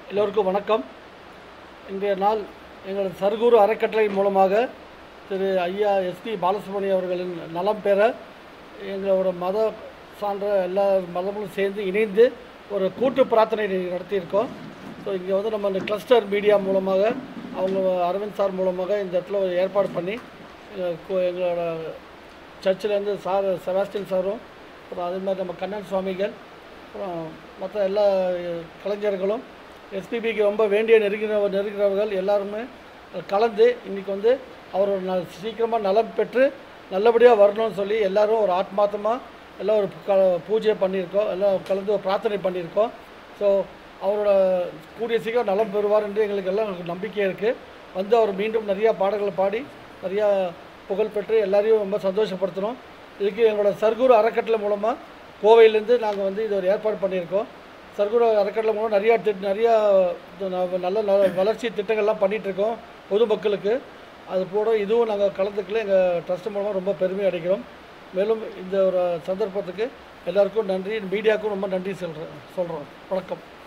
எல்லோருக்கும் வணக்கம் இன்றைய நாள் எங்களது சர்க்குரு அறக்கட்டளை மூலமாக திரு ஐயா எஸ்பி பாலசுப்ரமணியம் அவர்களின் நலம் பெற எங்களோட மத சான்ற எல்லா மதங்களும் சேர்ந்து இணைந்து ஒரு கூட்டு பிரார்த்தனை நடத்தியிருக்கோம் ஸோ இங்கே வந்து நம்ம இந்த கிளஸ்டர் மீடியா மூலமாக அவங்க அரவிந்த் சார் மூலமாக இந்த இடத்துல ஒரு ஏற்பாடு பண்ணி எங்க கு- எங்களோட சர்ச்சிலேருந்து சார் செபாஸ்டின் சாரும் அப்புறம் அதே மாதிரி நம்ம கண்ணன் சுவாமிகள் அப்புறம் மற்ற எல்லா அஹ், கலைஞர்களும் எஸ்பிபிக்கு ரொம்ப வேண்டிய நெருங்கின நெருங்கினவர்கள் எல்லாருமே கலந்து இன்றைக்கி வந்து அவர் ஒரு ந சீக்கிரமாக நலம் பெற்று நல்லபடியாக வரணும்னு சொல்லி எல்லாரும் ஒரு ஆத்மார்த்தமாக எல்லாம் ஒரு க பூஜை பண்ணியிருக்கோம் எல்லாம் கலந்து ஒரு பிரார்த்தனை பண்ணியிருக்கோம் ஸோ அவரோட கூடிய சீக்கிரம் நலம் பெறுவார் என்று எங்களுக்கு எல்லாம் நம்பிக்கை இருக்குது வந்து அவர் மீண்டும் நிறையா பாடல்களை பாடி நிறையா புகழ் பெற்று எல்லாரையும் ரொம்ப சந்தோஷப்படுத்தணும் இதுக்கு எங்களோட சர்க்குரு அறக்கட்டளை மூலமாக கோவையிலேருந்து நாங்கள் வந்து இது ஒரு ஏற்பாடு பண்ணியிருக்கோம் சர்க்குரு அறக்கட்டளை மூலம் நிறையா திட் நிறையா இது ந- நல்ல நல்ல வளர்ச்சி திட்டங்கள்லாம் பண்ணிகிட்டு இருக்கோம் பொதுமக்களுக்கு அது போல இதுவும் நாங்கள் கலந்துக்கல எங்கள் ட்ரஸ்ட் மூலமாக ரொம்ப பெருமை அடைக்கிறோம் மேலும் இந்த ஒரு சந்தர்ப்பத்துக்கு எல்லாருக்கும் நன்றி மீடியாவுக்கும் ரொம்ப நன்றி சொல்கிறேன் சொல்கிறோம் வணக்கம்